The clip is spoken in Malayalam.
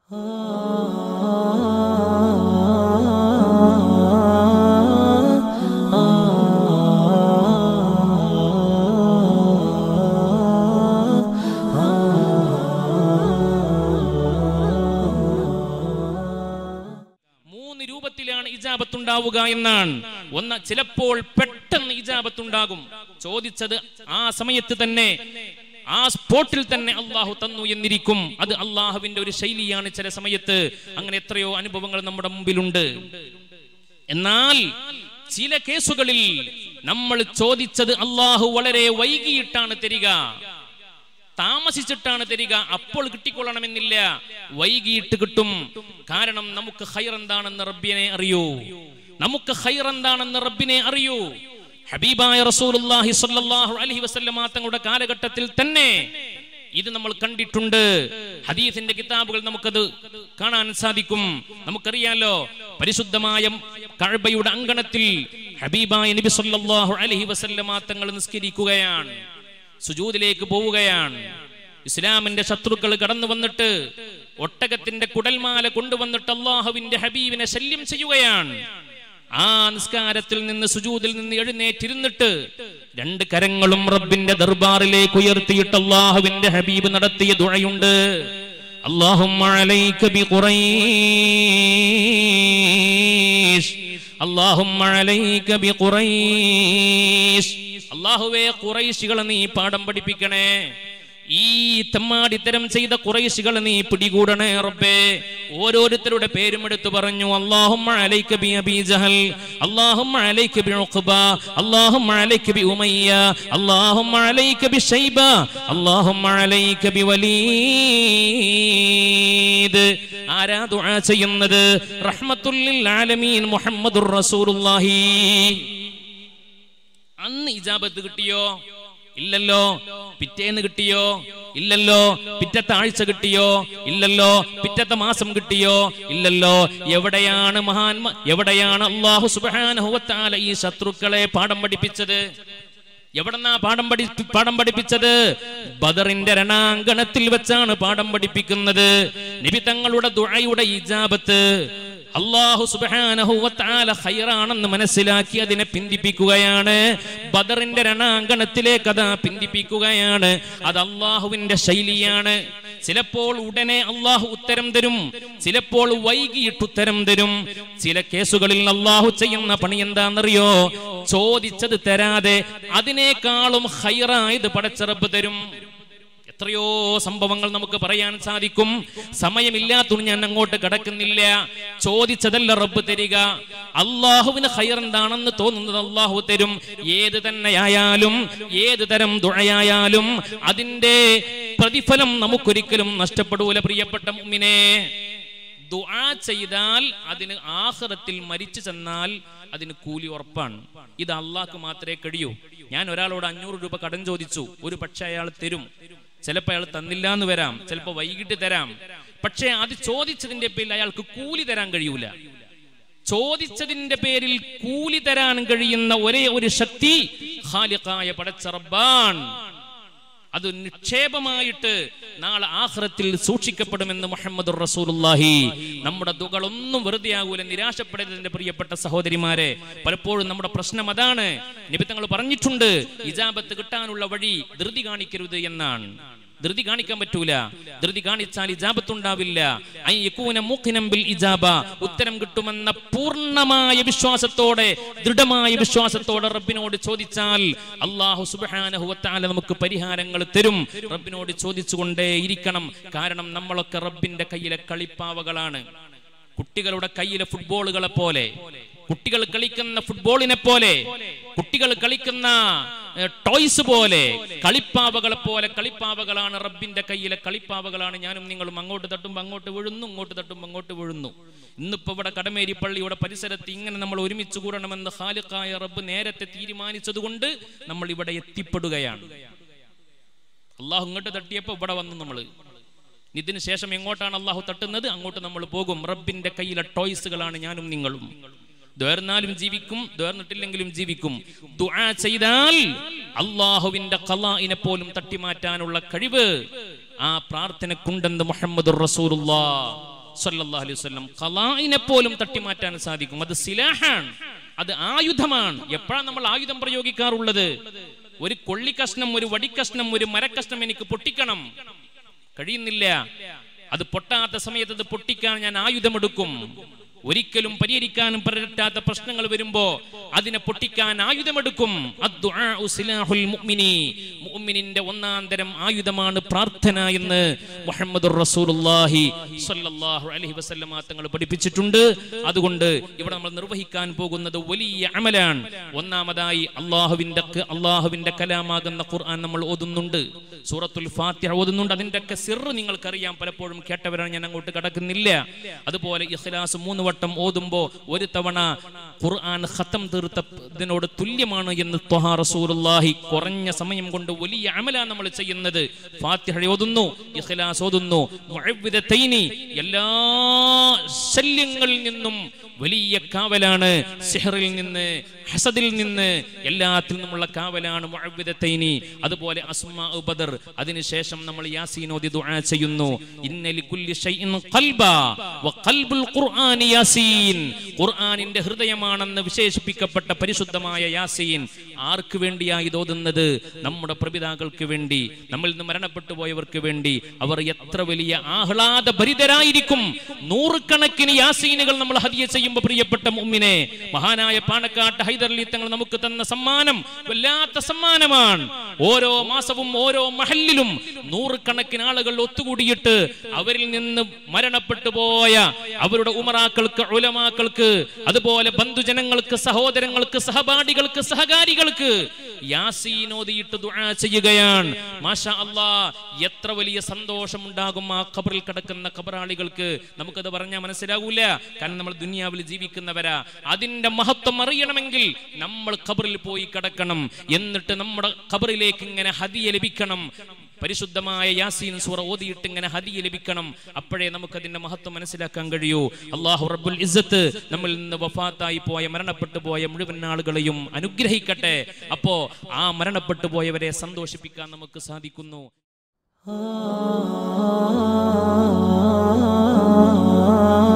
മൂന്ന് രൂപത്തിലാണ് ഇജാബത്തുണ്ടാവുക എന്നാണ് ഒന്ന് ചിലപ്പോൾ പെട്ടെന്ന് ഇജാബത്തുണ്ടാകും ചോദിച്ചത് ആ സമയത്ത് തന്നെ ആ സ്പോട്ടിൽ തന്നെ അള്ളാഹു തന്നു എന്നിരിക്കും അത് അള്ളാഹുവിന്റെ ഒരു ശൈലിയാണ് ചില സമയത്ത് അങ്ങനെ എത്രയോ അനുഭവങ്ങൾ നമ്മുടെ മുമ്പിലുണ്ട് എന്നാൽ ചില കേസുകളിൽ നമ്മൾ ചോദിച്ചത് അള്ളാഹു വളരെ വൈകിയിട്ടാണ് തരിക താമസിച്ചിട്ടാണ് തരിക അപ്പോൾ കിട്ടിക്കൊള്ളണമെന്നില്ല വൈകിയിട്ട് കിട്ടും കാരണം നമുക്ക് ഹൈർ എന്താണെന്ന് റബ്ബിനെ അറിയൂ നമുക്ക് ഹൈർ എന്താണെന്ന് റബ്ബിനെ അറിയൂ ഹബീബായ റസൂലുള്ളാഹി സ്വല്ലല്ലാഹു അലൈഹി വസല്ലമ തങ്ങളുടെ കാലഘട്ടത്തിൽ തന്നെ ഇത് നമ്മൾ കണ്ടിട്ടുണ്ട് ഹദീസിന്റെ കിതാബുകൾ നമുക്കത് കാണാൻ സാധിക്കും നമുക്കറിയാലോ പരിശുദ്ധമായ കഅബയുടെ അങ്കണത്തിൽ ഹബീബായ നബി സല്ലല്ലാഹു അലൈഹി വസല്ലമ തങ്ങൾ നിസ്കരിക്കുകയാണ് സുജൂദിലേക്ക് പോവുകയാണ് ഇസ്ലാമിന്റെ ശത്രുക്കൾ കടന്നു വന്നിട്ട് ഒട്ടകത്തിന്റെ കുടൽമാല കൊണ്ടുവന്നിട്ട് അള്ളാഹുവിന്റെ ഹബീബിനെ ശല്യം ചെയ്യുകയാണ് ആ നിസ്കാരത്തിൽ നിന്ന് സുജൂദിൽ നിന്ന് എഴുന്നേറ്റിരുന്നിട്ട് രണ്ട് കരങ്ങളും റബ്ബിന്റെ ദർബാറിലേക്ക് ഉയർത്തിയിട്ട് അള്ളാഹുവിന്റെ ഹബീബ് നടത്തിയ ദുഴയുണ്ട് اللهم عليك بقريش اللهم عليك بقريش അള്ളാഹുവേ കുറൈശികളെ നീ പാഠം പഠിപ്പിക്കണേ ഈ തെമ്മാടിത്തരം ചെയ്ത കുറൈശികളെ നീ പിടികൂടണേ റബ്ബേ ഓരോരുത്തരുടെ പേരും എടുത്തു പറഞ്ഞു അല്ലാഹുമ്മ അലൈക ബി അബീ ജഹൽ അല്ലാഹുമ്മ അലൈക ബി ഉഖബ അല്ലാഹുമ്മ അലൈക ബി ഉമയ്യ അല്ലാഹുമ്മ അലൈക ബി ശൈബ അല്ലാഹുമ്മ അലൈക ബി വലീദ് ആരാ ദുആ ചെയ്യുന്നത് റഹ്മത്തുൽ ലിൽ ആലമീൻ മുഹമ്മദുർ റസൂലുള്ളാഹി അന്ന് ഇജാബത്ത് കിട്ടിയോ ഇല്ലല്ലോ പിറ്റേന്ന് കിട്ടിയോ ഇല്ലല്ലോ പിറ്റത്തെ ആഴ്ച കിട്ടിയോ ഇല്ലല്ലോ പിറ്റത്തെ മാസം കിട്ടിയോ ഇല്ലല്ലോ എവിടെയാണ് മഹാൻ എവിടെയാണ് അള്ളാഹു സുബാനഹുവത്താല ഈ ശത്രുക്കളെ പാഠം പഠിപ്പിച്ചത് എവിടെന്നാ പാഠം പഠി പാഠം പഠിപ്പിച്ചത് ബദറിന്റെ രണാങ്കണത്തിൽ വെച്ചാണ് പാഠം പഠിപ്പിക്കുന്നത് നബി തങ്ങളുടെ ദുഴയുടെ ഇജാബത്ത് അള്ളാഹു സുബാനഹുവത്താല ഹൈറാണെന്ന് മനസ്സിലാക്കി അതിനെ പിന്തിപ്പിക്കുകയാണ് ബദറിന്റെ രണാങ്കണത്തിലേക്ക് അതാ പിന്തിപ്പിക്കുകയാണ് അത് അള്ളാഹുവിന്റെ ശൈലിയാണ് ചിലപ്പോൾ ഉടനെ അള്ളാഹു ഉത്തരം തരും ചിലപ്പോൾ വൈകിയിട്ട് ഉത്തരം തരും ചില കേസുകളിൽ അള്ളാഹു ചെയ്യുന്ന പണി എന്താണെന്നറിയോ ചോദിച്ചത് തരാതെ അതിനേക്കാളും ഹൈറായത് പടച്ചിറപ്പ് തരും എത്രയോ സംഭവങ്ങൾ നമുക്ക് പറയാൻ സാധിക്കും സമയമില്ലാത്തതുകൊണ്ട് ഞാൻ അങ്ങോട്ട് കടക്കുന്നില്ല ചോദിച്ചതല്ല റബ്ബ് തരിക അള്ളാഹുവിന് ഹൈർ എന്താണെന്ന് തോന്നുന്നത് അള്ളാഹു തരും ഏത് തന്നെയായാലും ഏത് തരം ദുഴയായാലും അതിന്റെ പ്രതിഫലം നമുക്കൊരിക്കലും നഷ്ടപ്പെടൂല പ്രിയപ്പെട്ട മുമ്മിനെ ദുആ ചെയ്താൽ അതിന് ആഹ്റത്തിൽ മരിച്ചു ചെന്നാൽ അതിന് കൂലി ഉറപ്പാണ് ഇത് അള്ളാഹ്ക്ക് മാത്രമേ കഴിയൂ ഞാൻ ഒരാളോട് അഞ്ഞൂറ് രൂപ കടം ചോദിച്ചു ഒരു പക്ഷെ അയാൾ തരും ചിലപ്പോൾ അയാൾ തന്നില്ല എന്ന് വരാം ചിലപ്പോൾ വൈകിട്ട് തരാം പക്ഷേ അത് ചോദിച്ചതിന്റെ പേരിൽ അയാൾക്ക് കൂലി തരാൻ കഴിയൂല ചോദിച്ചതിന്റെ പേരിൽ കൂലി തരാൻ കഴിയുന്ന ഒരേ ഒരു ശക്തി ഖാലിഖായ പടച്ച റബ്ബാൻ അത് നിക്ഷേപമായിട്ട് നാളെ ആഹ്റത്തിൽ സൂക്ഷിക്കപ്പെടുമെന്ന് മുഹമ്മദ് റസൂലുള്ളാഹി നമ്മുടെ ദുകളൊന്നും വെറുതെ ആകൂല നിരാശപ്പെടരുതെന്റെ പ്രിയപ്പെട്ട സഹോദരിമാരെ പലപ്പോഴും നമ്മുടെ പ്രശ്നം അതാണ് നിബിത്തങ്ങൾ പറഞ്ഞിട്ടുണ്ട് ഇജാബത്ത് കിട്ടാനുള്ള വഴി ധൃതി കാണിക്കരുത് എന്നാണ് ധൃതി കാണിക്കാൻ പറ്റൂല ധൃതി കാണിച്ചാൽ ഇജാബത്ത് ഉണ്ടാവില്ല ഐ യകൂന മൂഖിനം ബിൽ ഇജാബ ഉത്തരം കിട്ടുമെന്ന പൂർണ്ണമായ വിശ്വാസത്തോടെ ദൃഢമായ വിശ്വാസത്തോടെ റബ്ബിനോട് ചോദിച്ചാൽ അള്ളാഹു സുബ്ഹാനഹു വതആല നമുക്ക് പരിഹാരങ്ങൾ തരും റബ്ബിനോട് ചോദിച്ചുകൊണ്ടേ ഇരിക്കണം കാരണം നമ്മളൊക്കെ റബ്ബിന്റെ കയ്യിലെ കളിപ്പാവകളാണ് കുട്ടികളുടെ കയ്യിലെ ഫുട്ബോളുകളെ പോലെ കുട്ടികൾ കളിക്കുന്ന ഫുട്ബോളിനെ പോലെ കുട്ടികൾ കളിക്കുന്ന ഏഹ്, ടോയ്സ് പോലെ കളിപ്പാവകളെ പോലെ കളിപ്പാവകളാണ് റബ്ബിന്റെ കയ്യിലെ കളിപ്പാവകളാണ് ഞാനും നിങ്ങളും അങ്ങോട്ട് തട്ടുമ്പോൾ അങ്ങോട്ട് വീഴുന്നു ഇങ്ങോട്ട് തട്ടുമ്പോൾ അങ്ങോട്ട് വീഴുന്നു ഇന്നിപ്പോ ഇവിടെ കടമേരി പള്ളിയുടെ പരിസരത്ത് ഇങ്ങനെ നമ്മൾ ഒരുമിച്ച് കൂടണമെന്ന് ഖാലിഖായ റബ്ബ് നേരത്തെ തീരുമാനിച്ചതുകൊണ്ട് നമ്മൾ ഇവിടെ എത്തിപ്പെടുകയാണ് അള്ളാഹു ഇങ്ങോട്ട് തട്ടിയപ്പോൾ ഇവിടെ വന്നു നമ്മൾ ഇതിന് ശേഷം എങ്ങോട്ടാണ് അള്ളാഹു തട്ടുന്നത് അങ്ങോട്ട് നമ്മൾ പോകും റബ്ബിന്റെ കയ്യിലെ ടോയ്സുകളാണ് ഞാനും നിങ്ങളും ദ്വേർന്നാലും ജീവിക്കും ദ്വേർന്നിട്ടില്ലെങ്കിലും ജീവിക്കും ദുആ ചെയ്താൽ അള്ളാഹുവിന്റെ കലാഇനെ പോലും തട്ടിമാറ്റാനുള്ള കഴിവ് ആ പ്രാർത്ഥനക്കുണ്ടെന്ന് മുഹമ്മദ് റസൂലുള്ള സല്ലല്ലാഹു അലൈഹി വസല്ലം ഖലാഇനെ പോലും തട്ടിമാറ്റാൻ സാധിക്കും അത് സിലാഹാണ് അത് ആയുധമാണ് എപ്പോഴാണ് നമ്മൾ ആയുധം പ്രയോഗിക്കാറുള്ളത് ഒരു കൊള്ളിക്കഷ്ണം ഒരു വടിക്കഷ്ണം ഒരു മരക്കഷ്ണം എനിക്ക് പൊട്ടിക്കണം കഴിയുന്നില്ല അത് പൊട്ടാത്ത സമയത്ത് അത് പൊട്ടിക്കാൻ ഞാൻ ആയുധമെടുക്കും ഒരിക്കലും പരിഹരിക്കാനും പറ്റാത്ത പ്രശ്നങ്ങൾ വരുമ്പോ അതിനെ പൊട്ടിക്കാൻ ആയുധമെടുക്കും അദ്ദുആഉ സിലാഹുൽ മുഅ്മിനി. മുഅ്മിനിന്റെ ഒന്നാം തരം ആയുധമാണ് പ്രാർത്ഥന എന്ന് മുഹമ്മദുർ റസൂലുള്ളാഹി സ്വല്ലല്ലാഹു അലൈഹി വസല്ലമ തങ്ങൾ പഠിപ്പിച്ചിട്ടുണ്ട് അതുകൊണ്ട് ഇവിടെ നമ്മൾ നിർവഹിക്കാൻ പോകുന്നത് വലിയ അമലാണ് ഒന്നാമതായി അള്ളാഹുവിന്റെ അള്ളാഹുവിന്റെ കലാമാകുന്ന ഖുർആൻ നമ്മൾ ഓതുന്നുണ്ട് സൂറത്തുൽ ഫാത്തിഹ ഓതുന്നുണ്ട് അതിന്റെ ഒക്കെ സിറ് നിങ്ങൾക്കറിയാം പലപ്പോഴും കേട്ടവരാണ് ഞാൻ അങ്ങോട്ട് കടക്കുന്നില്ല അതുപോലെ ഇഖ്ലാസ് മൂന്ന് വട്ടം ഓതുമ്പോ ഒരു തവണ ഖുർആൻ ഖത്തം തീർത്തതിനോട് തുല്യമാണ് എന്ന് ത്വഹാ റസൂലുള്ളാഹി കുറഞ്ഞ സമയം കൊണ്ട് വലിയ അമല നമ്മൾ ചെയ്യുന്നത് ഫാത്തിഹ ഓതുന്നു ഇഖ്ലാസ് ഓതുന്നു മുഅവ്വിദത്തൈനി എല്ലാ ശല്യങ്ങളിൽ നിന്നും വലിയ കാവലാണ് സിഹറിൽ നിന്ന് ഹസദിൽ നിന്ന് എല്ലാത്തിൽ നിന്നുമുള്ള കാവലാണ് മുഅവ്വിദത്തൈനി അതുപോലെ അസ്മാ ബദർ അതിനുശേഷം നമ്മൾ യാസീൻ ഓതി ദുആ ചെയ്യുന്നു ഇന്നലി കുല്ലി ഷൈഇൻ ഖൽബാ വ ഖൽബുൽ ഖുർആനി യാസീൻ ഖുർആനിന്റെ ഹൃദയമാണെന്ന് വിശേഷിപ്പിക്കപ്പെട്ട പരിശുദ്ധമായ യാസീൻ ആർക്ക് വേണ്ടിയായി ഇത് ഓതുന്നത് നമ്മുടെ പ്രപിതാക്കൾക്ക് വേണ്ടി നമ്മളിൽ നിന്ന് മരണപ്പെട്ടു പോയവർക്ക് വേണ്ടി അവർ എത്ര വലിയ ആഹ്ലാദ ഭരിതരായിരിക്കും നൂറുകണക്കിന് യാസീനുകൾ നമ്മൾ ഹദിയ ചെയ്യുമ്പോൾ പ്രിയപ്പെട്ട മുമ്മിനെ മഹാനായ പാണക്കാട്ട് ഹൈദർലി തങ്ങൾ നമുക്ക് തന്ന സമ്മാനം വല്ലാത്ത സമ്മാനമാണ് ഓരോ മാസവും ഓരോ മഹലിലും നൂറുകണക്കിന് ആളുകൾ ഒത്തുകൂടിയിട്ട് അവരിൽ നിന്ന് മരണപ്പെട്ടു പോയ അവരുടെ ഉമറാക്കൾക്ക് ഉലമാക്കൾക്ക് അതുപോലെ ബന്ധുജനങ്ങൾക്ക് സഹോദരങ്ങൾക്ക് സഹപാഠികൾക്ക് സഹകാരികൾക്ക് യാസീൻ ഓതിയിട്ട് ദുആ ചെയ്യുകയാണ് മാഷാ അല്ലാ എത്ര വലിയ സന്തോഷം ഉണ്ടാകും ആ ഖബറിൽ കിടക്കുന്ന ഖബറാളികൾക്ക് നമുക്കത് പറഞ്ഞാൽ മനസ്സിലാകൂല കാരണം നമ്മൾ ദുനിയാവിൽ ജീവിക്കുന്നവരാ അതിന്റെ മഹത്വം അറിയണമെങ്കിൽ നമ്മൾ ഖബറിൽ പോയി കിടക്കണം എന്നിട്ട് നമ്മുടെ ഖബറിലേക്ക് ഇങ്ങനെ ഹദിയ ലഭിക്കണം പരിശുദ്ധമായ യാസീൻ സൂറ ഓതിയിട്ട് ഇങ്ങനെ ഹദിയ ലഭിക്കണം അപ്പോഴേ നമുക്കതിന്റെ മഹത്വം മനസ്സിലാക്കാൻ കഴിയൂ അള്ളാഹു റബ്ബുൽ ഇസ്സത്ത് നമ്മിൽ നിന്ന് വഫാത്തായി പോയ മരണപ്പെട്ടു പോയ മുഴുവൻ ആളുകളെയും അനുഗ്രഹിക്കട്ടെ അപ്പോ ആ മരണപ്പെട്ടു പോയവരെ സന്തോഷിപ്പിക്കാൻ നമുക്ക് സാധിക്കുന്നു ah